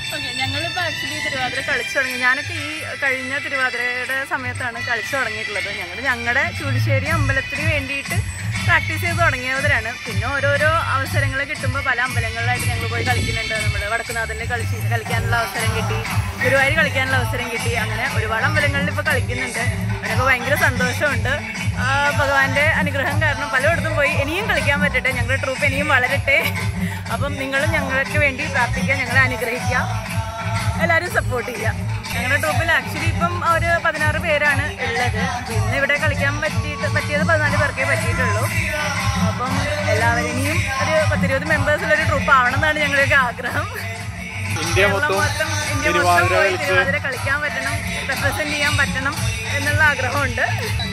okay ഞങ്ങളിപ്പോൾ actually Thiruvathira കളിച്ചു തുടങ്ങി ഞാനൊക്കെ ഈ കഴിഞ്ഞ തിരുവാതിരയുടെ സമയത്താണ് കളിച്ചു തുടങ്ങിയിട്ടുള്ളത് ഞങ്ങൾ ഞങ്ങളുടെ ചൂടിശ്ശേരി അമ്പലത്തിന് വേണ്ടിയിട്ട് പ്രാക്ടീസ് ചെയ്ത് തുടങ്ങിയവരാണ് പിന്നെ ഓരോരോ അവസരങ്ങൾ കിട്ടുമ്പോൾ പല അമ്പലങ്ങളിലായിട്ട് ഞങ്ങൾ പോയി കളിക്കുന്നുണ്ട് നമ്മൾ വടക്കുനാഥനിൽ കളിച്ച് കളിക്കാനുള്ള അവസരം കിട്ടി ഗുരുവായൂർ കളിക്കാനുള്ള അവസരം കിട്ടി അങ്ങനെ ഒരുപാട് അമ്പലങ്ങളിൽ ഇപ്പോൾ കളിക്കുന്നുണ്ട് അതിനൊക്കെ ഭയങ്കര സന്തോഷമുണ്ട് ആ, ഭഗവാന്റെ അനുഗ്രഹം കാരണം പലയിടത്തും പോയി ഇനിയും കളിക്കാൻ പറ്റട്ടെ ഞങ്ങളുടെ ട്രൂപ്പ് ഇനിയും വളരട്ടെ അപ്പം നിങ്ങളും ഞങ്ങൾക്ക് വേണ്ടി പ്രാർത്ഥിക്കുക ഞങ്ങളെ അനുഗ്രഹിക്കുക എല്ലാവരും സപ്പോർട്ട് ചെയ്യുക ഞങ്ങളുടെ ട്രൂപ്പിൽ ആക്ച്വലി ഇപ്പം ഒരു പതിനാറ് പേരാണ് ഉള്ളത് ഇന്ന് ഇവിടെ കളിക്കാൻ പറ്റിയിട്ട് പറ്റിയത് പതിനാല് പേർക്കേ പറ്റിയിട്ടുള്ളൂ അപ്പം എല്ലാവരും ഇനിയും ഒരു പത്തിരുപത് മെമ്പേഴ്സുള്ളൊരു ട്രൂപ്പ് ആവണം എന്നാണ് ഞങ്ങളുടെയൊക്കെ ആഗ്രഹം ഇന്ത്യ കേരളം മൊത്തം മൊത്തം ഇന്ത്യ മൊത്തം തിരുവാതിര പോയി കളിച്ച് തിരുവാതിര കളിക്കാൻ പറ്റണം റെപ്രസെന്റ് ചെയ്യാൻ പറ്റണം എന്നുള്ള ആഗ്രഹമുണ്ട്